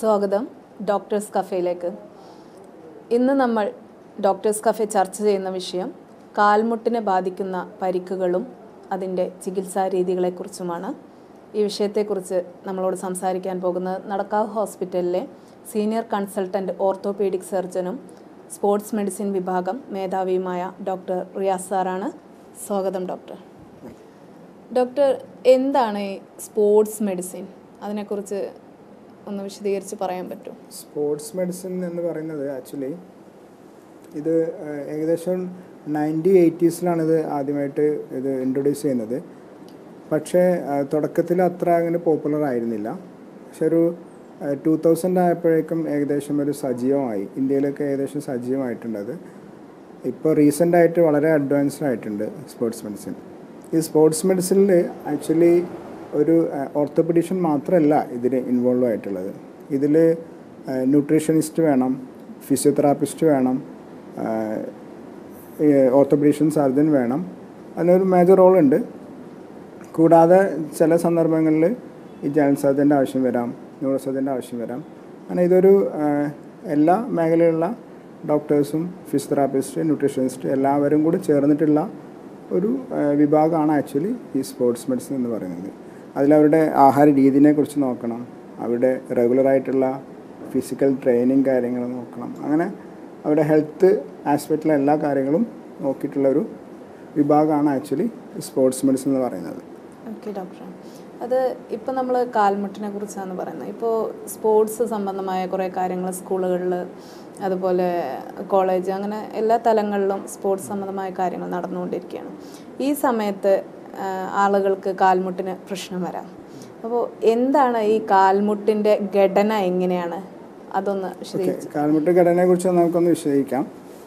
സ്വാഗതം ഡോക്ടേഴ്സ് കഫേയിലേക്ക് ഇന്ന് നമ്മൾ ഡോക്ടേഴ്സ് കഫേ ചർച്ച ചെയ്യുന്ന വിഷയം കാൽമുട്ടിനെ ബാധിക്കുന്ന പരിക്കുകളും അതിൻ്റെ ചികിത്സാ രീതികളെക്കുറിച്ചുമാണ് ഈ വിഷയത്തെക്കുറിച്ച് നമ്മളോട് സംസാരിക്കാൻ പോകുന്നത് നടക്കാവ് ഹോസ്പിറ്റലിലെ സീനിയർ കൺസൾട്ടൻറ്റ് ഓർത്തോപീഡിക് സർജനും സ്പോർട്സ് മെഡിസിൻ വിഭാഗം മേധാവിയുമായ ഡോക്ടർ റിയാസ് സാറാണ് സ്വാഗതം ഡോക്ടർ ഡോക്ടർ എന്താണ് ഈ സ്പോർട്സ് മെഡിസിൻ അതിനെക്കുറിച്ച് ഒന്ന് വിശദീകരിച്ച് പറയാൻ പറ്റുമോ സ്പോർട്സ് മെഡിസിൻ എന്ന് പറയുന്നത് ആക്ച്വലി ഇത് ഏഹ്, ഏകദേശം നയൻറ്റി എയ്റ്റീസിലാണ് ഇത് ആദ്യമായിട്ട് ഇത് ഇൻട്രൊഡ്യൂസ് ചെയ്യുന്നത് പക്ഷേ ഏഹ്, തുടക്കത്തിൽ അത്ര അങ്ങനെ പോപ്പുലർ ആയിരുന്നില്ല പക്ഷെ ഒരു ടൂ തൗസൻഡ് ആയപ്പോഴേക്കും ഏകദേശം ഒരു സജീവമായി ഇന്ത്യയിലൊക്കെ ഏകദേശം സജീവമായിട്ടുണ്ട് അത് ഇപ്പോൾ റീസെൻ്റ് ആയിട്ട് വളരെ അഡ്വാൻസ്ഡ് ആയിട്ടുണ്ട് സ്പോർട്സ് മെഡിസിൻ ഈ സ്പോർട്സ് മെഡിസിനിൽ ആക്ച്വലി ഒരു ഓർത്തോപെഡീഷ്യൻ മാത്രമല്ല ഇതിൽ ഇൻവോൾവ് ആയിട്ടുള്ളത് ഇതിൽ ന്യൂട്രീഷനിസ്റ്റ് വേണം ഫിസിയോതെറാപ്പിസ്റ്റ് വേണം ഓർത്തോപെഡീഷ്യൻ സർജൻ വേണം അതിനൊരു മേജർ റോളുണ്ട് കൂടാതെ ചില സന്ദർഭങ്ങളിൽ ഈ ജനറൽ സർജൻ്റെ ആവശ്യം വരാം ന്യൂറോ സർജൻ്റെ ആവശ്യം വരാം അങ്ങനെ ഇതൊരു ആ, എല്ലാ മേഖലയിലുള്ള ഡോക്ടേഴ്സും ഫിസിയോതെറാപ്പിസ്റ്റ് ന്യൂട്രീഷനിസ്റ്റ് എല്ലാവരും കൂടി ചേർന്നിട്ടുള്ള ഒരു ആ, വിഭാഗമാണ് ആക്ച്വലി ഈ സ്പോർട്സ് മെഡിസിൻ എന്ന് പറയുന്നത് അതിലവരുടെ ആഹാര രീതിനെ കുറിച്ച് നോക്കണം അവരുടെ റെഗുലറായിട്ടുള്ള ഫിസിക്കൽ ട്രെയിനിങ് കാര്യങ്ങൾ നോക്കണം അങ്ങനെ അവരുടെ ഹെൽത്ത് ആസ്പെക്റ്റിലെ എല്ലാ കാര്യങ്ങളും നോക്കിയിട്ടുള്ള ഒരു വിഭാഗമാണ് ആക്ച്വലി സ്പോർട്സ് മെഡിസിൻ എന്ന് പറയുന്നത് ഓക്കെ ഡോക്ടർ അത് ഇപ്പം നമ്മൾ കാൽമുട്ടിനെ കുറിച്ചാണ് പറയുന്നത് ഇപ്പോൾ സ്പോർട്സ് സംബന്ധമായ കുറേ കാര്യങ്ങൾ സ്കൂളുകളിൽ അതുപോലെ കോളേജ് അങ്ങനെ എല്ലാ തലങ്ങളിലും സ്പോർട്സ് സംബന്ധമായ കാര്യങ്ങൾ നടന്നുകൊണ്ടിരിക്കുകയാണ് ഈ സമയത്ത് ആ, ആളുകൾക്ക് കാൽമുട്ടിന് പ്രശ്നം വരാം അപ്പോൾ എന്താണ് ഈ കാൽമുട്ടിൻ്റെ ഘടന എങ്ങനെയാണ് അതൊന്ന് ഓക്കെ വിശദീകരിച്ച് കാൽമുട്ട് ഘടനയെ കുറിച്ച് നമുക്കൊന്ന് വിശദീകരിക്കാം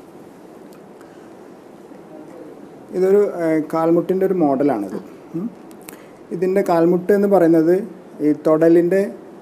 ഇതൊരു ഏഹ്, കാൽമുട്ടിൻ്റെ ഒരു മോഡലാണിത് ഉം. ഇതിൻ്റെ കാൽമുട്ട് എന്ന് പറയുന്നത് ഈ തൊടലിൻ്റെ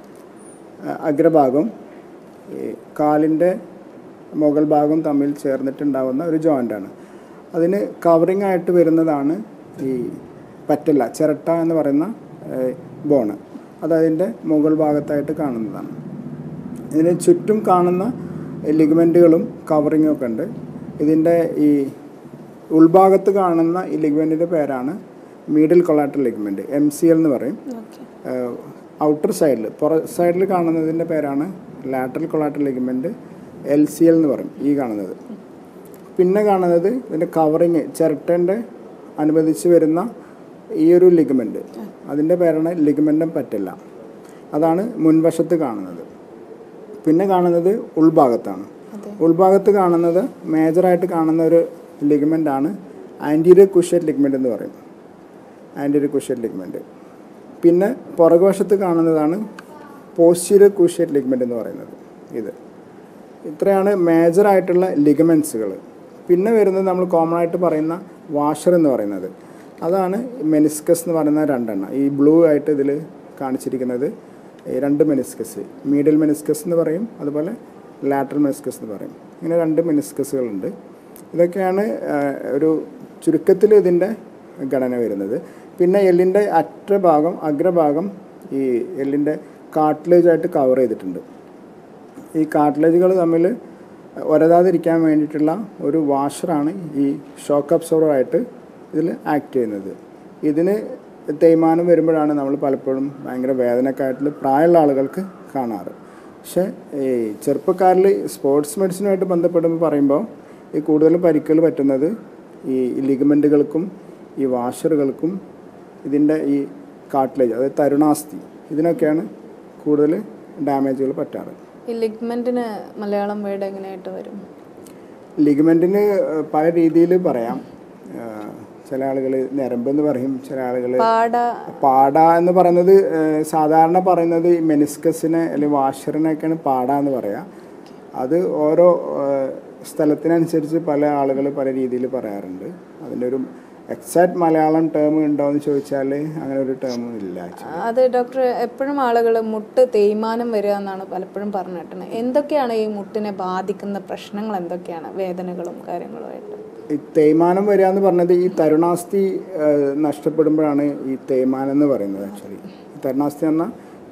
ഏഹ്, അഗ്രഭാഗം ഈ കാലിൻ്റെ മുകൾ ഭാഗം തമ്മിൽ ചേർന്നിട്ടുണ്ടാവുന്ന ഒരു ജോയിൻ്റാണ് അതിന് കവറിങ് ആയിട്ട് വരുന്നതാണ് ഈ പറ്റല്ല ചിരട്ട എന്ന് പറയുന്ന ബോണ് അതതിൻ്റെ മുകൾ ഭാഗത്തായിട്ട് കാണുന്നതാണ് ഇതിന് ചുറ്റും കാണുന്ന ലിഗ്മെൻറ്റുകളും കവറിങ്ങും ഒക്കെ ഉണ്ട് ഇതിൻ്റെ ഈ ഉൾഭാഗത്ത് കാണുന്ന ഈ ലിഗ്മെൻറ്റിൻ്റെ പേരാണ് medial collateral ligament M C L എന്ന് പറയും ഓക്കെ ഔട്ടർ സൈഡിൽ പുറ സൈഡിൽ കാണുന്നതിൻ്റെ പേരാണ് lateral collateral ligament L C L എന്ന് പറയും ഈ കാണുന്നത് പിന്നെ കാണുന്നത് ഇതിൻ്റെ കവറിങ് ചിരട്ടൻ്റെ അനുബന്ധിച്ച് വരുന്ന ഈ ഒരു ലിഗമെൻറ്റ് അതിൻ്റെ പേരാണ് ലിഗമെൻറ്റം പറ്റില്ല അതാണ് മുൻവശത്ത് കാണുന്നത് പിന്നെ കാണുന്നത് ഉൾഭാഗത്താണ് അതെ ഉൾഭാഗത്ത് കാണുന്നത് മേജറായിട്ട് കാണുന്ന ഒരു ലിഗമെൻ്റ് ആണ് ആൻറ്റീരിയർ കുഷ്യറ്റ് ലിഗ്മെൻ്റ് എന്ന് പറയും ആൻറ്റീരിയർ കുഷ്യറ്റ് ലിഗ്മെൻറ്റ് പിന്നെ പുറകുവശത്ത് കാണുന്നതാണ് പോസ്റ്റീരിയർ കുഷ്യറ്റ് ലിഗ്മെൻ്റ് എന്ന് പറയുന്നത് ഇത് ഇത്രയാണ് മേജറായിട്ടുള്ള ലിഗമെൻസുകൾ പിന്നെ വരുന്നത് നമ്മൾ കോമൺ ആയിട്ട് പറയുന്ന വാഷർ എന്ന് പറയുന്നത് അതാണ് മെനിസ്കസ് എന്ന് പറയുന്ന രണ്ടെണ്ണം ഈ ബ്ലൂ ആയിട്ട് ഇതിൽ കാണിച്ചിരിക്കുന്നത് ഈ രണ്ട് മെനിസ്കസ് മീഡിയൽ മെനിസ്കസ് എന്ന് പറയും അതുപോലെ ലാറ്ററൽ മെനിസ്കസ് എന്ന് പറയും ഇങ്ങനെ രണ്ട് മെനിസ്കസുകളുണ്ട് ഇതൊക്കെയാണ് ആ, ഒരു ചുരുക്കത്തിൽ ഇതിൻ്റെ ഘടന വരുന്നത് പിന്നെ എല്ലിൻ്റെ അറ്റ ഭാഗം അഗ്രഭാഗം ഈ എല്ലിൻ്റെ കാർട്ടിലേജ് ആയിട്ട് കവർ ചെയ്തിട്ടുണ്ട് ഈ കാർട്ടിലേജുകൾ തമ്മിൽ ഒരതാതിരിക്കാൻ വേണ്ടിയിട്ടുള്ള ഒരു വാഷറാണ് ഈ ഷോക്ക് അബ്സോർവറായിട്ട് ഇതിൽ ആക്ട് ചെയ്യുന്നത് ഇതിന് തേയ്മാനം വരുമ്പോഴാണ് നമ്മൾ പലപ്പോഴും ഭയങ്കര വേദനക്കായിട്ട് പ്രായമുള്ള ആളുകൾക്ക് കാണാറ് പക്ഷേ ഈ ചെറുപ്പക്കാരിൽ സ്പോർട്സ് മെഡിസിനുമായിട്ട് ബന്ധപ്പെടുമ്പോൾ പറയുമ്പോൾ ഈ കൂടുതൽ പരിക്കുകൾ പറ്റുന്നത് ഈ ലിഗമെൻറ്റുകൾക്കും ഈ വാഷറുകൾക്കും ഇതിൻ്റെ ഈ കാർട്ടിലേജ് അതായത് തരുണാസ്ഥി ഇതിനൊക്കെയാണ് കൂടുതൽ ഡാമേജുകൾ പറ്റാറ് ഈ ലിഗ്മെൻറ്റിന് മലയാളം വേർഡ് എങ്ങനെയായിട്ട് വരും ലിഗമെൻറ്റിന് പല രീതിയിൽ പറയാം ഏഹ് ചില ആളുകൾ ഞരമ്പെന്ന് പറയും ചില ആളുകൾ പാട പാട എന്ന് പറയുന്നത് ഏഹ് സാധാരണ പറയുന്നത് ഈ മെനിസ്കസിനെ അല്ലെങ്കിൽ വാഷറിനെയൊക്കെയാണ് പാട എന്ന് പറയാം അത് ഓരോ ഏഹ് സ്ഥലത്തിനനുസരിച്ച് പല ആളുകൾ പല രീതിയിൽ പറയാറുണ്ട് അതിൻ്റെ ഒരു എക്സാക്ട് മലയാളം ടേം ഉണ്ടോ എന്ന് ചോദിച്ചാൽ അങ്ങനെ ഒരു ടേമും ഇല്ല actually. അത് ഡോക്ടർ എപ്പോഴും ആളുകൾ മുട്ട് തേയ്മാനം വരിക എന്നാണ് പലപ്പോഴും പറഞ്ഞിട്ടുള്ളത് എന്തൊക്കെയാണ് ഈ മുട്ടിനെ ബാധിക്കുന്ന പ്രശ്നങ്ങൾ എന്തൊക്കെയാണ് വേദനകളും കാര്യങ്ങളുമായിട്ട് ഈ തേയ്മാനം വരിക എന്ന് പറഞ്ഞത് ഈ തരുണാസ്ഥി ഏഹ്, നഷ്ടപ്പെടുമ്പോഴാണ് ഈ തേയ്മാനം എന്ന് പറയുന്നത് ആക്ച്വലി ഈ തരുണാസ്ഥി പറഞ്ഞാൽ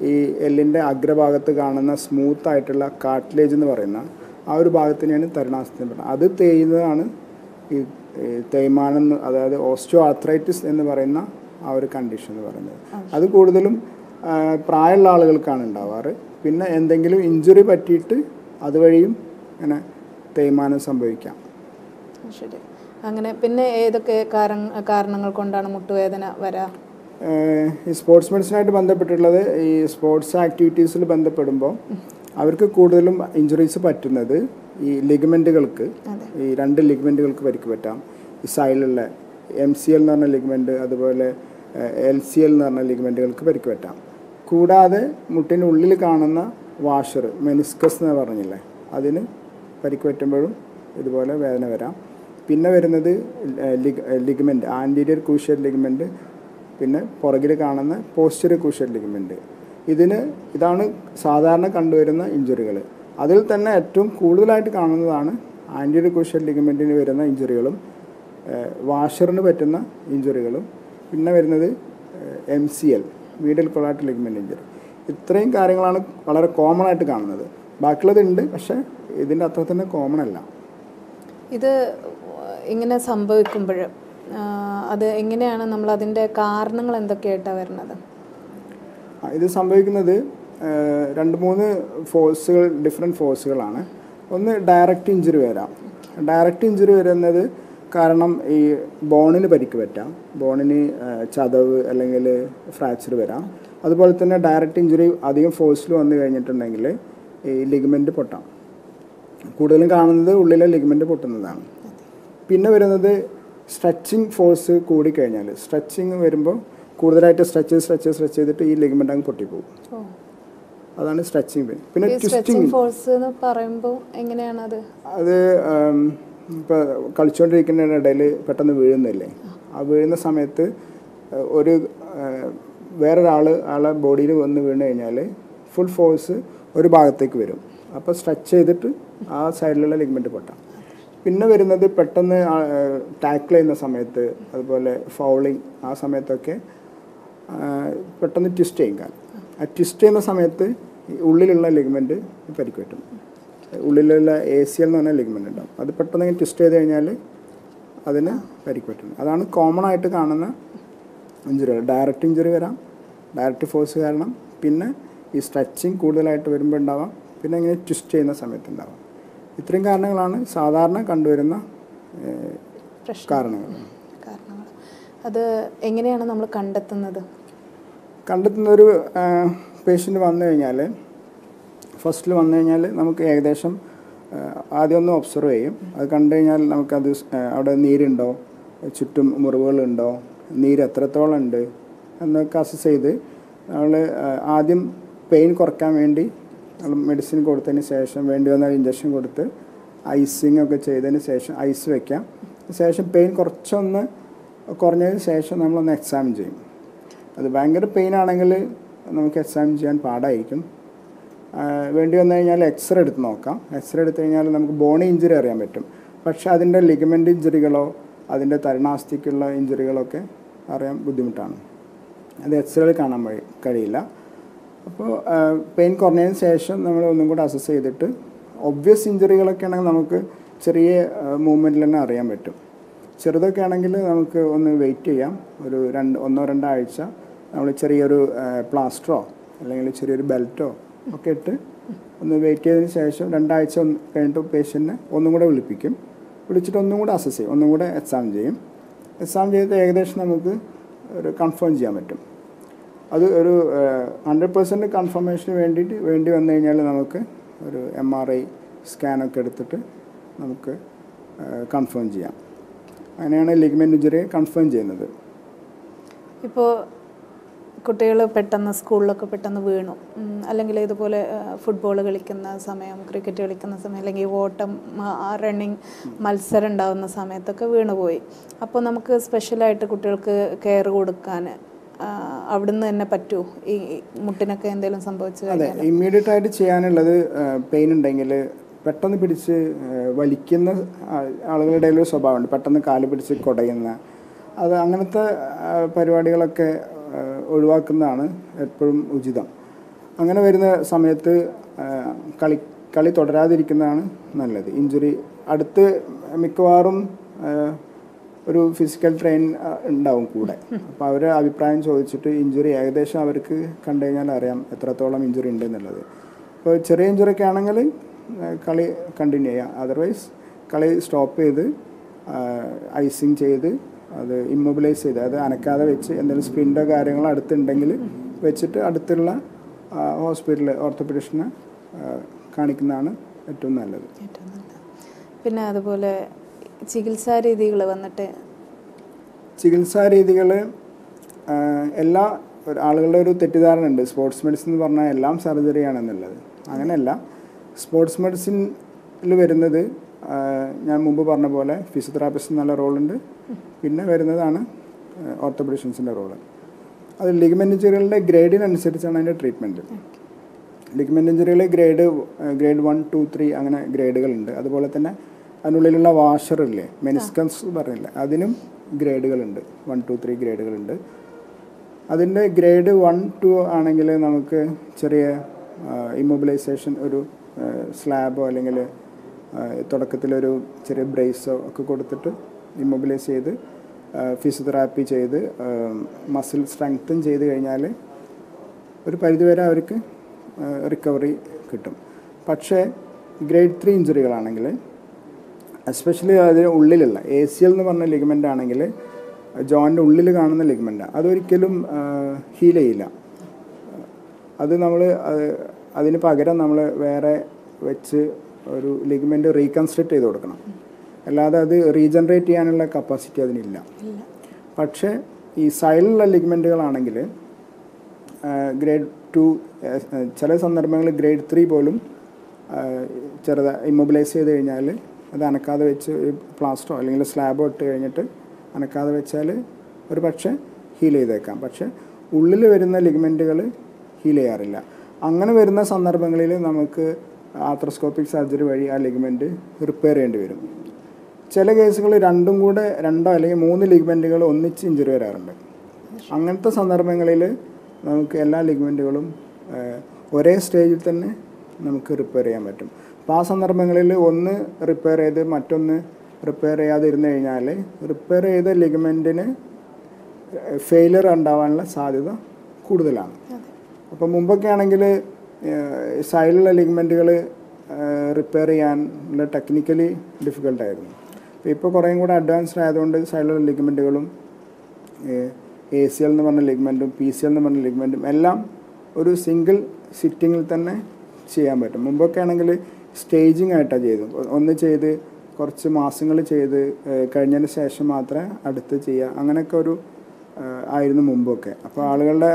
ഈ എല്ലിൻ്റെ അഗ്രഭാഗത്ത് കാണുന്ന സ്മൂത്ത് ആയിട്ടുള്ള കാർട്ടിലേജ് എന്ന് പറയുന്ന ആ ഒരു ഭാഗത്തിനെയാണ് തരുണാസ്ഥി എന്ന് പറയുന്നത് അത് തേയുന്നതാണ് ഈ ഈ തേയ്മാനം എന്ന് അതായത് ഓസ്റ്റോ ആർത്രൈറ്റിസ് എന്ന് പറയുന്ന ആ ഒരു കണ്ടീഷൻ എന്ന് പറയുന്നത് അത് കൂടുതലും ആ, പ്രായമുള്ള ആളുകൾക്കാണ് ഉണ്ടാവാറ് പിന്നെ എന്തെങ്കിലും ഇഞ്ചുറി പറ്റിയിട്ട് അതുവഴിയും ഇങ്ങനെ തേയ്മാനം സംഭവിക്കാം ശരി അങ്ങനെ പിന്നെ ഏതൊക്കെ കാരണ കാരണങ്ങൾ കൊണ്ടാണ് മുട്ടുവേദന വരാ ഏഹ് ഈ സ്പോർട്സ് മെഡിസിനായിട്ട് ബന്ധപ്പെട്ടുള്ളത് ഈ സ്പോർട്സ് ആക്ടിവിറ്റീസിൽ ബന്ധപ്പെടുമ്പോൾ അവർക്ക് കൂടുതലും ഇഞ്ചുറീസ് പറ്റുന്നത് ഈ ലിഗമെൻറ്റുകൾക്ക് അതെ. ഈ രണ്ട് ലിഗമെൻറ്റുകൾക്ക് പരിക്ക് പറ്റാം ഈ സൈഡിലുള്ള എം സി എൽ എന്ന് പറഞ്ഞ ലിഗമെൻറ്റ് അതുപോലെ എൽ സി എൽ എന്ന് പറഞ്ഞ ലിഗമെൻറ്റുകൾക്ക് പരിക്ക് പറ്റാം കൂടാതെ മുട്ടിൻ്റെ ഉള്ളിൽ കാണുന്ന വാഷർ മെനിസ്കസ് എന്ന് പറഞ്ഞില്ലേ അതിന് പരിക്ക് പറ്റുമ്പോഴും ഇതുപോലെ വേദന വരാം പിന്നെ വരുന്നത് ലിഗമെൻറ്റ് ആൻറ്റീരിയർ ക്രൂഷ്യൽ ലിഗമെൻറ്റ് പിന്നെ പുറകിൽ കാണുന്ന പോസ്റ്റർ ക്രൂഷ്യൽ ലിഗമെൻറ്റ് ഇതിന് ഇതാണ് സാധാരണ കണ്ടുവരുന്ന ഇഞ്ചുറികൾ അതിൽ തന്നെ ഏറ്റവും കൂടുതലായിട്ട് കാണുന്നതാണ് ആൻറ്റീരിയർ ക്രൂഷ്യൽ ലിഗമെൻറ്റിന് വരുന്ന ഇഞ്ചുറികളും വാഷറിന് പറ്റുന്ന ഇഞ്ചുറികളും പിന്നെ വരുന്നത് M C L medial collateral ligament injury ഇത്രയും കാര്യങ്ങളാണ് വളരെ കോമൺ ആയിട്ട് കാണുന്നത് ബാക്കിയുള്ളത് ഉണ്ട് പക്ഷേ ഇതിൻ്റെ അത്ര തന്നെ കോമൺ അല്ല ഇത് ഇങ്ങനെ സംഭവിക്കുമ്പോൾ അത് എങ്ങനെയാണ് നമ്മൾ അതിൻ്റെ കാരണങ്ങൾ എന്തൊക്കെയായിട്ടാണ് വരുന്നത് ആ, ഇത് സംഭവിക്കുന്നത് ഏഹ്, രണ്ട് മൂന്ന് ഫോഴ്സുകൾ ഡിഫറെൻറ്റ് ഫോഴ്സുകളാണ് ഒന്ന് ഡയറക്റ്റ് ഇഞ്ചുറി വരാം ഡയറക്റ്റ് ഇഞ്ചുറി വരുന്നത് കാരണം ഈ ബോണിന് പരിക്ക് പറ്റാം ബോണിന് ഏഹ്, ചതവ് അല്ലെങ്കിൽ ഫ്രാക്ചർ വരാം അതുപോലെ തന്നെ ഡയറക്റ്റ് ഇഞ്ചുറി അധികം ഫോഴ്സിൽ വന്നു കഴിഞ്ഞിട്ടുണ്ടെങ്കിൽ ഈ ലിഗമെൻറ്റ് പൊട്ടാം കൂടുതലും കാണുന്നത് ഉള്ളിലെ ലിഗമെൻറ്റ് പൊട്ടുന്നതാണ് പിന്നെ വരുന്നത് സ്ട്രെച്ചിങ് ഫോഴ്സ് കൂടിക്കഴിഞ്ഞാൽ സ്ട്രെച്ചിങ് വരുമ്പോൾ കൂടുതലായിട്ട് സ്ട്രെച്ച് സ്ട്രെച്ച് സ്ട്രെച്ച് ചെയ്തിട്ട് ഈ ലിഗമെൻ്റ് അങ്ങ് പൊട്ടിപ്പോകും ഓ അതാണ് സ്ട്രെച്ചിങ് പെയിൻ പിന്നെ ഈ ട്വിസ്റ്റിംഗ് സ്ട്രെച്ചിങ് ഫോഴ്സ് എന്ന് പറയുമ്പോൾ എങ്ങനെയാണത് അത് ഇപ്പോൾ കളിച്ചുകൊണ്ടിരിക്കുന്ന ഇടയിൽ പെട്ടെന്ന് വീഴുന്നില്ലേ ആ വീഴുന്ന സമയത്ത് ആ, ഒരു ആ, വേറൊരാൾ ആളെ ബോഡിയിൽ വന്ന് വീണ് കഴിഞ്ഞാൽ ഫുൾ ഫോഴ്സ് ഒരു ഭാഗത്തേക്ക് വരും അപ്പോൾ സ്ട്രെച്ച് ചെയ്തിട്ട് ആ സൈഡിലുള്ള ലിഗ്മെൻറ്റ് പൊട്ടാം പിന്നെ വരുന്നത് പെട്ടെന്ന് ടാക്കിൾ ചെയ്യുന്ന സമയത്ത് അതുപോലെ ഫൗളിങ് ആ സമയത്തൊക്കെ ആ, പെട്ടെന്ന് ട്വിസ്റ്റ് ചെയ്യും കാൽ ആ ട്വിസ്റ്റ് ചെയ്യുന്ന സമയത്ത് ഈ ഉള്ളിലുള്ള ലിഗ്മെൻറ്റ് പരിക്ക് പറ്റും ഉള്ളിലുള്ള എ സി എൽ എന്ന് പറഞ്ഞ ലിഗ്മെൻ്റ് ഉണ്ടാവും അത് പെട്ടെന്ന് ഇങ്ങനെ ട്വിസ്റ്റ് ചെയ്ത് കഴിഞ്ഞാൽ അതിന് പരിക്ക് പറ്റും അതാണ് കോമൺ ആയിട്ട് കാണുന്ന ഇഞ്ചുറികൾ ഡയറക്റ്റ് ഇഞ്ചുറി വരാം ഡയറക്റ്റ് ഫോഴ്സ് കാരണം പിന്നെ ഈ സ്ട്രെച്ചിങ് കൂടുതലായിട്ട് വരുമ്പോൾ ഉണ്ടാവാം പിന്നെ ഇങ്ങനെ ട്വിസ്റ്റ് ചെയ്യുന്ന സമയത്ത് ഉണ്ടാവാം ഇത്രയും കാരണങ്ങളാണ് സാധാരണ കണ്ടുവരുന്ന ഏഹ്, പ്രശ്നം കാരണങ്ങൾ കാരണങ്ങൾ അത് എങ്ങനെയാണ് നമ്മൾ കണ്ടെത്തുന്നത് കണ്ടെത്തുന്ന ഒരു പേഷ്യൻ്റ് വന്നു കഴിഞ്ഞാൽ ഫസ്റ്റിൽ വന്നു കഴിഞ്ഞാൽ നമുക്ക് ഏകദേശം ആ, ആദ്യം ഒന്ന് ഒബ്സർവ് ചെയ്യും അത് കണ്ടു കഴിഞ്ഞാൽ നമുക്കത് സ്- ആ, അവിടെ നീരുണ്ടോ ചുറ്റും മുറിവുകളുണ്ടോ നീര് എത്രത്തോളം ഉണ്ട് എന്നൊക്കെ അസസ് ചെയ്ത് നമ്മൾ ആദ്യം പെയിൻ കുറയ്ക്കാൻ വേണ്ടി നമ്മൾ മെഡിസിൻ കൊടുത്തതിന് ശേഷം വേണ്ടി വന്നാൽ ഇഞ്ചക്ഷൻ കൊടുത്ത് ഐസിങ് ഒക്കെ ചെയ്തതിന് ശേഷം ഐസ് വെക്കാം ശേഷം പെയിൻ കുറച്ചൊന്ന് കുറഞ്ഞതിന് ശേഷം നമ്മളൊന്ന് എക്സാമിൻ ചെയ്യും അത് ഭയങ്കര പെയിൻ ആണെങ്കിൽ നമുക്ക് എക്സാമിൻ ചെയ്യാൻ പാടായിരിക്കും ആ, വേണ്ടി വന്നു കഴിഞ്ഞാൽ എക്സ്റേ എടുത്ത് നോക്കാം എക്സ്റേ എടുത്തു കഴിഞ്ഞാൽ നമുക്ക് ബോണി ഇഞ്ചുറി അറിയാൻ പറ്റും പക്ഷേ അതിൻ്റെ ലിഗമെൻ്റ് ഇഞ്ചുറികളോ അതിൻ്റെ തരുണാസ്ഥിക്കുള്ള ഇഞ്ചുറികളൊക്കെ അറിയാൻ ബുദ്ധിമുട്ടാണ് അത് എക്സ്റേയിൽ കാണാൻ വഴി കഴിയില്ല അപ്പോൾ പെയിൻ കുറഞ്ഞതിന് ശേഷം നമ്മൾ ഒന്നും കൂടെ അസസ് ചെയ്തിട്ട് ഒബ്വിയസ് ഇഞ്ചുറികളൊക്കെ ആണെങ്കിൽ നമുക്ക് ചെറിയ മൂവ്മെൻറ്റിൽ തന്നെ അറിയാൻ പറ്റും ചെറുതൊക്കെ ആണെങ്കിൽ നമുക്ക് ഒന്ന് വെയിറ്റ് ചെയ്യാം ഒരു രണ്ട് ഒന്നോ രണ്ടോ ആഴ്ച നമ്മൾ ചെറിയൊരു പ്ലാസ്റ്ററോ അല്ലെങ്കിൽ ചെറിയൊരു ബെൽറ്റോ ഒക്കെ ഇട്ട് ഒന്ന് വെയിറ്റ് ചെയ്തതിന് ശേഷം രണ്ടാഴ്ച ഒന്ന് കഴിഞ്ഞിട്ട് പേഷ്യൻറ്റിനെ ഒന്നും കൂടെ വിളിപ്പിക്കും വിളിച്ചിട്ട് ഒന്നും കൂടെ അസസ് ചെയ്യും ഒന്നും കൂടെ എക്സാം ചെയ്യും എക്സാം ചെയ്ത് ഏകദേശം നമുക്ക് ഒരു കൺഫേം ചെയ്യാൻ പറ്റും അത് ഒരു ഹൺഡ്രഡ് പെർസെൻറ്റ് കൺഫർമേഷന് വേണ്ടിയിട്ട് വേണ്ടി വന്നു കഴിഞ്ഞാൽ നമുക്ക് ഒരു എം ആർ ഐ സ്കാനൊക്കെ എടുത്തിട്ട് നമുക്ക് കൺഫേം ചെയ്യാം അങ്ങനെയാണ് ലിഗ്മെൻറ്റ് ഇഞ്ചുറി കൺഫേം ചെയ്യുന്നത് ഇപ്പോൾ കുട്ടികൾ പെട്ടെന്ന് സ്കൂളിലൊക്കെ പെട്ടെന്ന് വീണു ഉം, അല്ലെങ്കിൽ ഇതുപോലെ ഫുട്ബോൾ കളിക്കുന്ന സമയം ക്രിക്കറ്റ് കളിക്കുന്ന സമയം അല്ലെങ്കിൽ ഓട്ടം റണ്ണിങ് മത്സരം ഉണ്ടാകുന്ന സമയത്തൊക്കെ വീണുപോയി അപ്പോൾ നമുക്ക് സ്പെഷ്യലായിട്ട് കുട്ടികൾക്ക് കെയർ കൊടുക്കാൻ ആ, അവിടുന്ന് തന്നെ പറ്റുമോ ഈ ഈ മുട്ടിനൊക്കെ എന്തെങ്കിലും സംഭവിച്ചു അതെ കഴിഞ്ഞാൽ ഇമ്മീഡിയറ്റ് ആയിട്ട് ചെയ്യാനുള്ളത് പെയിൻ ഉണ്ടെങ്കിൽ പെട്ടെന്ന് പിടിച്ച് ആ, വലിക്കുന്ന ആ- ആളുകളുടെ ഇടയിൽ ഒരു സ്വഭാവമുണ്ട് പെട്ടെന്ന് കാല് പിടിച്ച് കുടയുന്ന അത് അങ്ങനത്തെ ആ, പരിപാടികളൊക്കെ ആ, ഒഴിവാക്കുന്നതാണ് എപ്പോഴും ഉചിതം അങ്ങനെ വരുന്ന സമയത്ത് ആ, കളി കളി തുടരാതിരിക്കുന്നതാണ് നല്ലത് ഇഞ്ചുറി അടുത്ത് മിക്കവാറും ആ, ഒരു ഫിസിക്കൽ ട്രെയിൻ ആ, ഉണ്ടാവും കൂടെ അപ്പോൾ അവരെ അഭിപ്രായം ചോദിച്ചിട്ട് ഇഞ്ചുറി ഏകദേശം അവർക്ക് കണ്ടു കഴിഞ്ഞാൽ അറിയാം എത്രത്തോളം ഇഞ്ചുറി ഉണ്ട് എന്നുള്ളത് ഇപ്പോൾ ചെറിയ ഇഞ്ചുറി ഒക്കെ ആണെങ്കിൽ ആ, കളി കണ്ടിന്യൂ ചെയ്യാം അതർവൈസ് കളി സ്റ്റോപ്പ് ചെയ്ത് ഐസിങ് ചെയ്ത് അത് ഇമ്മൊബിലൈസ് ചെയ്ത് അത് അനക്കാതെ വെച്ച് എന്തെങ്കിലും സ്പ്രിൻ്റോ കാര്യങ്ങളോ അടുത്തുണ്ടെങ്കിൽ വെച്ചിട്ട് അടുത്തുള്ള ഹോസ്പിറ്റലിൽ ഓർത്തോപെഡിഷനെ കാണിക്കുന്നതാണ് ഏറ്റവും നല്ലത് ഏറ്റവും നല്ലത് പിന്നെ അതുപോലെ ചികിത്സാ രീതികൾ വന്നിട്ട് ചികിത്സാ രീതികൾ എല്ലാ ഒരു ആളുകളുടെ ഒരു തെറ്റിദ്ധാരണ ഉണ്ട് സ്പോർട്സ് മെഡിസിൻ എന്ന് പറഞ്ഞാൽ എല്ലാം സർജറി ആണെന്നുള്ളത് അങ്ങനെയല്ല സ്പോർട്സ് മെഡിസിനിൽ വരുന്നത് ആ, ഞാൻ മുമ്പ് പറഞ്ഞ പോലെ ഫിസിയോതെറാപ്പിസ്റ്റ് നല്ല റോളുണ്ട് പിന്നെ വരുന്നതാണ് ഓർത്തോപെഡിഷൻസിൻ്റെ റോള് അത് ലിഗമെൻ്റ് ഇഞ്ചുറികളുടെ ഗ്രേഡിനനുസരിച്ചാണ് അതിൻ്റെ ട്രീറ്റ്മെൻറ്റ് ലിഗ്മെൻ്റ് ഇഞ്ചുറികൾ grade grade one two three അങ്ങനെ ഗ്രേഡുകളുണ്ട് അതുപോലെ തന്നെ അതിനുള്ളിലുള്ള വാഷറില്ലേ മെനിസ്കൻസ് പറഞ്ഞില്ല അതിനും ഗ്രേഡുകളുണ്ട് വൺ ടു ത്രീ ഗ്രേഡുകളുണ്ട് അതിൻ്റെ ഗ്രേഡ് വൺ ടു ആണെങ്കിൽ നമുക്ക് ചെറിയ ഇമ്മൊബിലൈസേഷൻ ഒരു സ്ലാബോ അല്ലെങ്കിൽ തുടക്കത്തിലൊരു ചെറിയ ബ്രേസോ ഒക്കെ കൊടുത്തിട്ട് ഇമ്മൊബിലൈസ് ചെയ്ത് ഫിസിയോതെറാപ്പി ചെയ്ത് മസിൽ സ്ട്രെങ്തൻ ചെയ്ത് കഴിഞ്ഞാൽ ഒരു പരിധിവരെ അവർക്ക് റിക്കവറി കിട്ടും പക്ഷേ ഗ്രേഡ് ത്രീ ഇഞ്ചുറികളാണെങ്കിൽ എസ്പെഷ്യലി അതിന് ഉള്ളിലുള്ള എ സി എൽ എന്ന് പറഞ്ഞ ലിഗമെൻ്റ് ആണെങ്കിൽ ജോയിൻ്റെ ഉള്ളിൽ കാണുന്ന ലിഗമെൻ്റാണ് അതൊരിക്കലും ഹീൽ ചെയ്യില്ല അത് നമ്മൾ അതിന് പകരം നമ്മൾ വേറെ വെച്ച് ഒരു ലിഗമെൻ്റ് റീകൺസ്ട്രക്ട് ചെയ്ത് കൊടുക്കണം അല്ലാതെ അത് റീജനറേറ്റ് ചെയ്യാനുള്ള കപ്പാസിറ്റി അതിനില്ല ഇല്ല പക്ഷേ ഈ സൈലുള്ള ലിഗ്മെൻറ്റുകളാണെങ്കിൽ ഗ്രേഡ് ടു ചില സന്ദർഭങ്ങളിൽ ഗ്രേഡ് ത്രീ പോലും ചെറുത ഇമ്മൊബിലൈസ് ചെയ്ത് കഴിഞ്ഞാൽ അത് അനക്കാതെ വെച്ച് പ്ലാസ്റ്റോ അല്ലെങ്കിൽ സ്ലാബോ ഇട്ട് കഴിഞ്ഞിട്ട് അനക്കാതെ വെച്ചാൽ ഒരു പക്ഷേ ഹീൽ ചെയ്തേക്കാം പക്ഷേ ഉള്ളിൽ വരുന്ന ലിഗ്മെൻറ്റുകൾ ഹീൽ ചെയ്യാറില്ല അങ്ങനെ വരുന്ന സന്ദർഭങ്ങളിൽ നമുക്ക് ആർത്രോസ്കോപ്പിക് സർജറി വഴി ആ ലിഗ്മെൻറ്റ് റിപ്പയർ ചെയ്യേണ്ടി വരും ചില കേസുകൾ രണ്ടും കൂടെ രണ്ടോ അല്ലെങ്കിൽ മൂന്ന് ലിഗ്മെൻറ്റുകൾ ഒന്നിച്ച് ഇഞ്ചുറി വരാറുണ്ട് അങ്ങനത്തെ സന്ദർഭങ്ങളിൽ നമുക്ക് എല്ലാ ലിഗ്മെൻറ്റുകളും ഒരേ സ്റ്റേജിൽ തന്നെ നമുക്ക് റിപ്പയർ ചെയ്യാൻ പറ്റും അപ്പോൾ ആ സന്ദർഭങ്ങളിൽ ഒന്ന് റിപ്പയർ ചെയ്ത് മറ്റൊന്ന് റിപ്പയർ ചെയ്യാതിരുന്നു കഴിഞ്ഞാൽ റിപ്പയർ ചെയ്ത ലിഗമെൻറ്റിന് ഫെയിലിയർ ഉണ്ടാവാനുള്ള സാധ്യത കൂടുതലാണ് അപ്പോൾ മുമ്പൊക്കെ ആണെങ്കിൽ സൈഡിലുള്ള ലിഗ്മെൻറ്റുകൾ റിപ്പയർ ചെയ്യാനുള്ള ടെക്നിക്കലി ഡിഫിക്കൽട്ടായിരുന്നു അപ്പോൾ ഇപ്പോൾ കുറേയും കൂടെ അഡ്വാൻസ്ഡ് ആയതുകൊണ്ട് സൈഡിലുള്ള ലിഗ്മെൻറ്റുകളും എ സി എൽ എന്ന് പറഞ്ഞ ലിഗ്മെൻറ്റും പി സി എൽ എന്ന് പറഞ്ഞ ലിഗ്മെൻറ്റും എല്ലാം ഒരു സിംഗിൾ സിറ്റിങ്ങിൽ തന്നെ ചെയ്യാൻ പറ്റും മുമ്പൊക്കെ ആണെങ്കിൽ സ്റ്റേജിങ് ആയിട്ടാണ് ചെയ്തു ഒന്ന് ചെയ്ത് കുറച്ച് മാസങ്ങൾ ചെയ്ത് ഏഹ് കഴിഞ്ഞതിന് ശേഷം മാത്രമേ അടുത്ത് ചെയ്യുക അങ്ങനെയൊക്കെ ഒരു ഏഹ് ആയിരുന്നു മുമ്പൊക്കെ അപ്പോൾ ആളുകളുടെ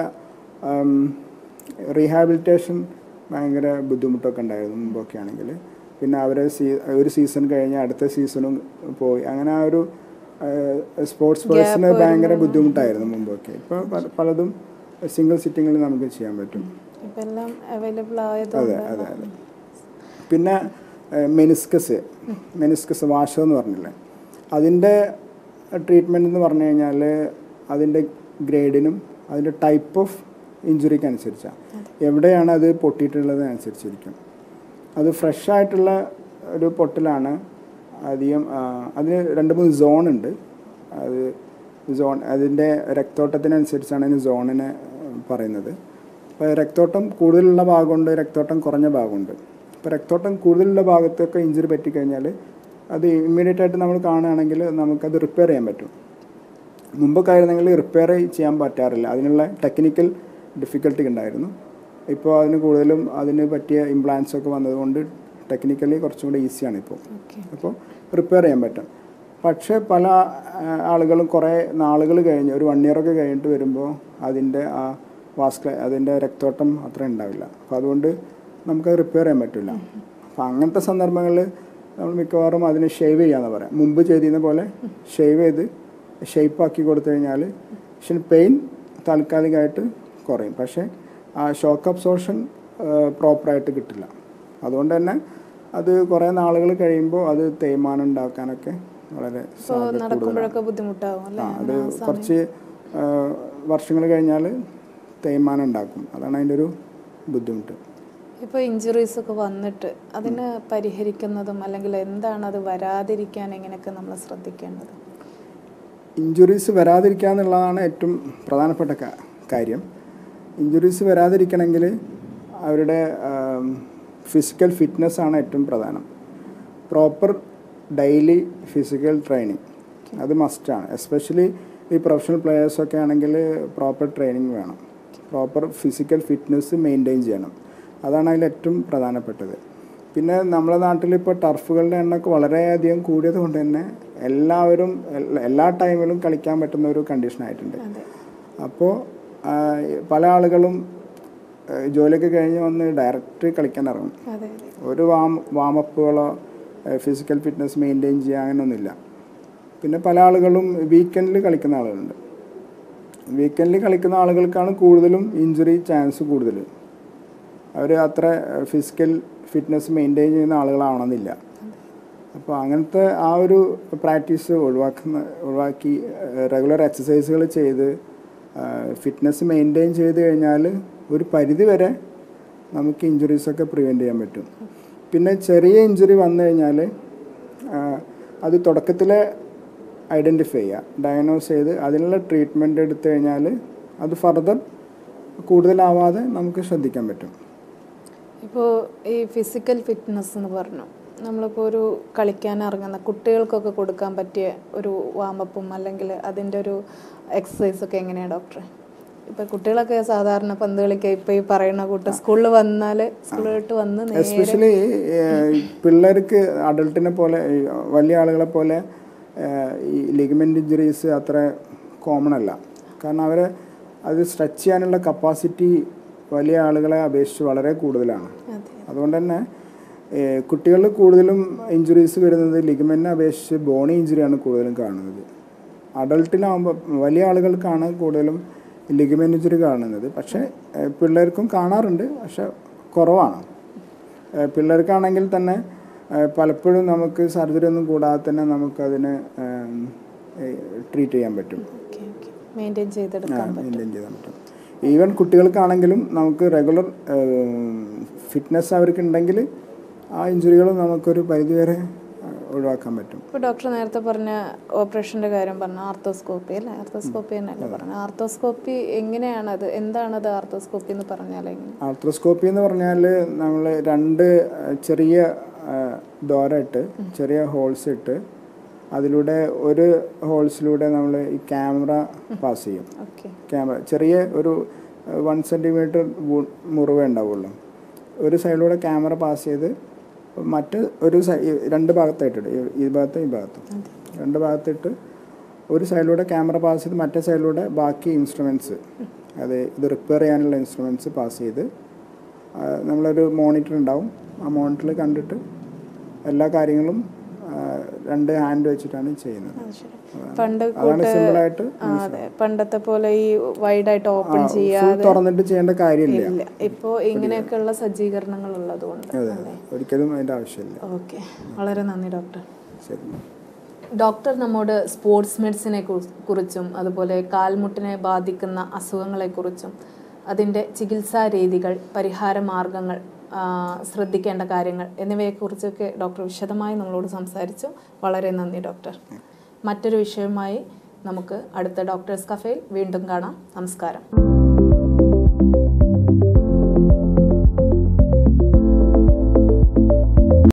റീഹാബിലിറ്റേഷൻ ഭയങ്കര ബുദ്ധിമുട്ടൊക്കെ ഉണ്ടായിരുന്നു മുമ്പൊക്കെ ആണെങ്കിൽ പിന്നെ അവരെ സീ ഒരു സീസൺ കഴിഞ്ഞ് അടുത്ത സീസണും പോയി അങ്ങനെ ആ ഒരു സ്പോർട്സ് പേഴ്സണ് ഭയങ്കര ബുദ്ധിമുട്ടായിരുന്നു മുമ്പൊക്കെ ഇപ്പോൾ പല- പലതും സിംഗിൾ സിറ്റിങ്ങിൽ നമുക്ക് ചെയ്യാൻ പറ്റും ഇപ്പം എല്ലാം അവൈലബിൾ അതെ ആയതുകൊണ്ട് അതെ അതെ പിന്നെ മെനിസ്കസ് മെനിസ്കസ് വാഷർ എന്ന് പറഞ്ഞില്ലേ അതിൻ്റെ ട്രീറ്റ്മെൻറ്റ് എന്ന് പറഞ്ഞു കഴിഞ്ഞാൽ അതിൻ്റെ ഗ്രേഡിനും അതിൻ്റെ ടൈപ്പ് ഓഫ് ഇഞ്ചുറിക്ക് അനുസരിച്ചാണ് എവിടെയാണ് അത് പൊട്ടിയിട്ടുള്ളത് അനുസരിച്ചിരിക്കും അത് ഫ്രഷ് ആയിട്ടുള്ള ഒരു പൊട്ടലാണ് അധികം ആ, അതിന് രണ്ട് മൂന്ന് സോൺ ഉണ്ട് അത് സോൺ അതിൻ്റെ രക്തോട്ടത്തിനനുസരിച്ചാണ് അതിന് സോണിനെ പറയുന്നത് അപ്പോൾ രക്തോട്ടം കൂടുതലുള്ള ഭാഗമുണ്ട് രക്തോട്ടം കുറഞ്ഞ ഭാഗമുണ്ട് ഇപ്പോൾ രക്തോട്ടം കൂടുതലുള്ള ഭാഗത്തൊക്കെ ഇഞ്ചുറി പറ്റിക്കഴിഞ്ഞാൽ അത് ഇമ്മീഡിയറ്റ് ആയിട്ട് നമ്മൾ കാണുകയാണെങ്കിൽ നമുക്കത് റിപ്പയർ ചെയ്യാൻ പറ്റും മുമ്പൊക്കെ ആയിരുന്നെങ്കിൽ റിപ്പയർ ചെയ്യാൻ പറ്റാറില്ല അതിനുള്ള ടെക്നിക്കൽ ഡിഫിക്കൽട്ടി ഉണ്ടായിരുന്നു ഇപ്പോൾ അതിന് കൂടുതലും അതിന് പറ്റിയ ഇംപ്ലാൻസ് ഒക്കെ വന്നതുകൊണ്ട് ടെക്നിക്കലി കുറച്ചും കൂടി ഈസിയാണ് ഇപ്പോൾ ഓക്കെ അപ്പോൾ റിപ്പയർ ചെയ്യാൻ പറ്റും പക്ഷേ പല ആ, ആളുകളും കുറേ നാളുകൾ കഴിഞ്ഞ് ഒരു വൺ ഇയറൊക്കെ കഴിഞ്ഞിട്ട് വരുമ്പോൾ അതിൻ്റെ ആ വാസ്ക അതിൻ്റെ രക്തോട്ടം അത്ര ഉണ്ടാവില്ല അപ്പോൾ അതുകൊണ്ട് നമുക്കത് റിപ്പയർ ചെയ്യാൻ പറ്റില്ല അപ്പോൾ അങ്ങനത്തെ സന്ദർഭങ്ങളിൽ നമ്മൾ മിക്കവാറും അതിന് ഷേവ് ചെയ്യാന്ന് പറയാം മുമ്പ് ചെയ്തിരുന്ന പോലെ ഷേവ് ചെയ്ത് ഷേപ്പാക്കി കൊടുത്തു കഴിഞ്ഞാൽ പക്ഷേ പെയിൻ താൽക്കാലികമായിട്ട് കുറയും പക്ഷേ ആ ഷോക്ക് അബ്സോർഷൻ പ്രോപ്പറായിട്ട് കിട്ടില്ല അതുകൊണ്ട് തന്നെ അത് കുറേ നാളുകൾ കഴിയുമ്പോൾ അത് തേയ്മാനം ഉണ്ടാക്കാനൊക്കെ വളരെ ഇപ്പോൾ സാധ്യത കൂടുതലാണ് നടക്കുമ്പോഴൊക്കെ ബുദ്ധിമുട്ടാവും അല്ലേ ആ അത് അങ്ങനെ ആ സമയം. കുറച്ച് വർഷങ്ങൾ കഴിഞ്ഞാൽ തേയ്മാനം ഉണ്ടാക്കും അതാണ് അതിൻ്റെ ഒരു ബുദ്ധിമുട്ട് ഇപ്പോൾ ഇഞ്ചുറീസ് ഒക്കെ വന്നിട്ട് അതിന് പരിഹരിക്കുന്നതും അല്ലെങ്കിൽ എന്താണ് അത് വരാതിരിക്കാൻ എങ്ങനെയൊക്കെ നമ്മൾ ശ്രദ്ധിക്കേണ്ടത് ഇഞ്ചുറീസ് വരാതിരിക്കുക എന്നുള്ളതാണ് ഏറ്റവും പ്രധാനപ്പെട്ട കാ- കാര്യം ഇഞ്ചുറീസ് വരാതിരിക്കണമെങ്കിൽ അവരുടെ ഫിസിക്കൽ ഫിറ്റ്നസ് ആണ് ഏറ്റവും പ്രധാനം പ്രോപ്പർ ഡെയിലി ഫിസിക്കൽ ട്രെയിനിങ് അത് മസ്റ്റാണ് എസ്പെഷ്യലി ഈ പ്രൊഫഷണൽ പ്ലെയേഴ്സൊക്കെ ആണെങ്കിൽ പ്രോപ്പർ ട്രെയിനിങ് വേണം പ്രോപ്പർ ഫിസിക്കൽ ഫിറ്റ്നസ് മെയിൻറ്റെയിൻ ചെയ്യണം അതാണ് അതിൽ ഏറ്റവും പ്രധാനപ്പെട്ടത് പിന്നെ നമ്മുടെ നാട്ടിൽ ഇപ്പോൾ ടർഫുകളുടെ എണ്ണമൊക്കെ വളരെയധികം കൂടിയത് കൊണ്ട് തന്നെ എല്ലാവരും എല്ല- എല്ലാ ടൈമിലും കളിക്കാൻ പറ്റുന്ന ഒരു കണ്ടീഷൻ ആയിട്ടുണ്ട് അതെ അപ്പോൾ പല ആളുകളും ആ, ജോലിയൊക്കെ കഴിഞ്ഞ് വന്ന് ഡയറക്റ്റ് കളിക്കാൻ ഇറങ്ങും അതെ അതെ ഒരു വാം വാമപ്പുകളോ ഫിസിക്കൽ ഫിറ്റ്നസ് മെയിൻറ്റെയിൻ ചെയ്യുക അങ്ങനെയൊന്നുമില്ല പിന്നെ പല ആളുകളും വീക്കെൻഡിൽ കളിക്കുന്ന ആളുകളുണ്ട് വീക്കെൻഡിൽ കളിക്കുന്ന ആളുകൾക്കാണ് കൂടുതലും ഇഞ്ചുറി ചാൻസ് കൂടുതൽ അവർ അത്ര ഫിസിക്കൽ ഫിറ്റ്നസ് മെയിൻറ്റെയിൻ ചെയ്യുന്ന ആളുകളാവണമെന്നില്ല അപ്പോൾ അങ്ങനത്തെ ആ ഒരു പ്രാക്ടീസ് ഒഴിവാക്കുന്ന ഒഴിവാക്കി റെഗുലർ എക്സസൈസുകൾ ചെയ്ത് ഫിറ്റ്നസ് മെയിൻറ്റെയിൻ ചെയ്ത് കഴിഞ്ഞാൽ ഒരു പരിധി വരെ നമുക്ക് ഇഞ്ചുറീസൊക്കെ പ്രിവെൻറ്റ് ചെയ്യാൻ പറ്റും പിന്നെ ചെറിയ ഇഞ്ചുറി വന്നു കഴിഞ്ഞാൽ അത് തുടക്കത്തിലെ ഐഡൻറ്റിഫൈ ചെയ്യുക ഡയഗ്നോസ് ചെയ്ത് അതിനുള്ള ട്രീറ്റ്മെൻറ്റ് എടുത്തു കഴിഞ്ഞാൽ അത് ഫർദർ കൂടുതലാവാതെ നമുക്ക് ശ്രദ്ധിക്കാൻ പറ്റും ഇപ്പോൾ ഈ ഫിസിക്കൽ ഫിറ്റ്നസ് എന്ന് പറഞ്ഞു നമ്മളിപ്പോൾ ഒരു കളിക്കാൻ ഇറങ്ങുന്ന കുട്ടികൾക്കൊക്കെ കൊടുക്കാൻ പറ്റിയ ഒരു വാമപ്പും അല്ലെങ്കിൽ അതിൻ്റെ ഒരു എക്സസൈസ് ഒക്കെ എങ്ങനെയാണ് ഡോക്ടറെ ഇപ്പം കുട്ടികളൊക്കെ സാധാരണ പന്ത് കളിക്കുക ഇപ്പോൾ ഈ പറയുന്ന കൂട്ട് സ്കൂളിൽ വന്നാൽ സ്കൂളിലോട്ട് വന്ന് നേരെ എസ്പെഷ്യലി പിള്ളേർക്ക് അഡൾട്ടിനെ പോലെ ഈ വലിയ ആളുകളെ പോലെ ഏഹ്, ഈ ലിഗമെൻ്റ് ഇഞ്ചുറീസ് അത്ര കോമൺ അല്ല കാരണം അവർ അത് സ്ട്രെച്ച് ചെയ്യാനുള്ള കപ്പാസിറ്റി വലിയ ആളുകളെ അപേക്ഷിച്ച് വളരെ കൂടുതലാണ് അതെ അതുകൊണ്ട് തന്നെ ഏഹ്, കുട്ടികളിൽ കൂടുതലും ഇഞ്ചുറീസ് വരുന്നത് ലിഗമെൻറ്റിനെ അപേക്ഷിച്ച് ബോണി ഇഞ്ചുറിയാണ് കൂടുതലും കാണുന്നത് അഡൾട്ടിലാവുമ്പോൾ വലിയ ആളുകൾക്കാണ് കൂടുതലും ലിഗമെൻ്റ് ഇഞ്ചുറി കാണുന്നത് പക്ഷേ ഏഹ്, പിള്ളേർക്കും കാണാറുണ്ട് പക്ഷെ കുറവാണ് ഏഹ്, പിള്ളേർക്കാണെങ്കിൽ തന്നെ ഏഹ്, പലപ്പോഴും നമുക്ക് സർജറി ഒന്നും കൂടാതെ തന്നെ നമുക്കതിന് ട്രീറ്റ് ചെയ്യാൻ പറ്റും ഓക്കെ ഓക്കെ മെയിൻറ്റെയിൻ ചെയ്തെടുക്കാൻ പറ്റും മെയിൻറ്റെയിൻ ചെയ്യാൻ പറ്റും ഈവൻ കുട്ടികൾക്കാണെങ്കിലും നമുക്ക് റെഗുലർ ഫിറ്റ്നസ് അവർക്ക് ഉണ്ടെങ്കിൽ ആ ഇഞ്ചുറികൾ നമുക്കൊരു പരിധിവരെ ആ, ഒഴിവാക്കാൻ പറ്റും ഇപ്പോൾ ഡോക്ടർ നേരത്തെ പറഞ്ഞ ഓപ്പറേഷൻ്റെ കാര്യം പറഞ്ഞ ആർത്തോസ്കോപ്പി അല്ലേ ആർത്തോസ്കോപ്പി തന്നെയല്ലേ പറഞ്ഞത് ആർത്തോസ്കോപ്പി എങ്ങനെയാണത് എന്താണത് ആർത്തോസ്കോപ്പി എന്ന് പറഞ്ഞാൽ എങ്ങനെ ആർത്രോസ്കോപ്പി എന്ന് പറഞ്ഞാൽ നമ്മൾ രണ്ട് ആ, ചെറിയ ദ്വാരം ഇട്ട് ചെറിയ ഹോൾസ് ഇട്ട് അതിലൂടെ ഒരു ഹോൾസിലൂടെ നമ്മൾ ഈ ക്യാമറ പാസ് ചെയ്യും ഓക്കെ ക്യാമറ ചെറിയ ഒരു വൺ സെൻറ്റിമീറ്റർ മുറിവേ ഉണ്ടാവുള്ളൂ ഒരു സൈഡിലൂടെ ക്യാമറ പാസ് ചെയ്ത് മറ്റ് ഒരു സൈ ഈ രണ്ട് ഭാഗത്തായിട്ടിട്ട് ഈ- ഈ ഭാഗത്തും ഈ ഭാഗത്തും അതെ രണ്ട് ഭാഗത്തിട്ട് ഒരു സൈഡിലൂടെ ക്യാമറ പാസ് ചെയ്ത് മറ്റേ സൈഡിലൂടെ ബാക്കി ഇൻസ്ട്രുമെൻറ്റ്സ് അത് ഇത് റിപ്പയർ ചെയ്യാനുള്ള ഇൻസ്ട്രുമെൻറ്റ്സ് പാസ് ചെയ്ത് ആ, നമ്മളൊരു മോണിറ്റർ ഉണ്ടാവും ആ മോണിറ്ററിൽ കണ്ടിട്ട് എല്ലാ കാര്യങ്ങളും ആ, രണ്ട് ഹാൻഡ് വെച്ചിട്ടാണ് ചെയ്യുന്നത് അത് ശരി പണ്ട് അതാണ് സിമ്പിളായിട്ട് ആ അതെ പണ്ടത്തെ പോലെ ഈ വൈഡായിട്ട് ഓപ്പൺ ഫുൾ ചെയ്യാതെ തുറന്നിട്ട് ചെയ്യേണ്ട കാര്യമില്ല ഇല്ല ഇപ്പോൾ ഇങ്ങനെയൊക്കെയുള്ള സജ്ജീകരണങ്ങൾ ഉള്ളതുകൊണ്ട് അതെ ഒരിക്കലും അതിൻ്റെ ആവശ്യമില്ല ഓക്കെ വളരെ നന്ദി ഡോക്ടർ ശരി ഡോക്ടർ നമ്മോട് സ്പോർട്സ് മെഡിസിനെ കുറി- കുറിച്ചും അതുപോലെ കാൽമുട്ടിനെ ബാധിക്കുന്ന അസുഖങ്ങളെക്കുറിച്ചും അതിൻ്റെ ചികിത്സാ രീതികൾ പരിഹാര മാർഗങ്ങൾ ആ, ശ്രദ്ധിക്കേണ്ട കാര്യങ്ങൾ എന്നിവയെക്കുറിച്ചൊക്കെ ഡോക്ടർ വിശദമായി നമ്മളോട് സംസാരിച്ചു വളരെ നന്ദി ഡോക്ടർ മറ്റൊരു വിഷയവുമായി നമുക്ക് അടുത്ത ഡോക്ടേഴ്സ് കഫേയിൽ വീണ്ടും കാണാം നമസ്കാരം